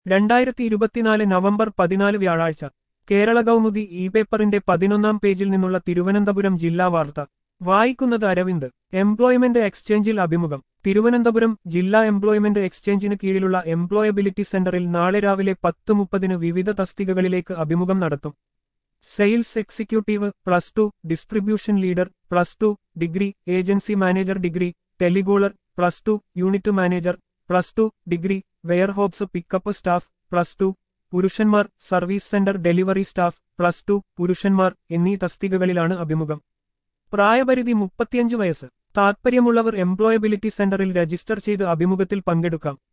രണ്ടായിരത്തി ഇരുപത്തിനാല് നവംബർ പതിനാല് വ്യാഴാഴ്ച കേരള കൗമുദി ഇ പേപ്പറിന്റെ പതിനൊന്നാം പേജിൽ നിന്നുള്ള തിരുവനന്തപുരം ജില്ലാ വാർത്ത വായിക്കുന്നത് അരവിന്ദ് എംപ്ലോയ്മെന്റ് എക്സ്ചേഞ്ചിൽ അഭിമുഖം തിരുവനന്തപുരം ജില്ലാ എംപ്ലോയ്മെന്റ് എക്സ്ചേഞ്ചിന് കീഴിലുള്ള എംപ്ലോയബിലിറ്റി സെന്ററിൽ നാളെ രാവിലെ പത്ത് മുപ്പതിന് വിവിധ തസ്തികകളിലേക്ക് അഭിമുഖം നടത്തും sales executive plus two distribution leader plus two degree agency manager degree telecaller plus two unit manager plus two degree warehouse pickup staff plus two പുരുഷന്മാർ service centre delivery staff plus two പുരുഷന്മാർ എന്നീ തസ്തികകളിലാണ് അഭിമുഖം പ്രായപരിധി മുപ്പത്തിയഞ്ച് വയസ്സ് താൽപ്പര്യമുള്ളവർ employability സെന്ററിൽ register ചെയ്ത് അഭിമുഖത്തിൽ പങ്കെടുക്കാം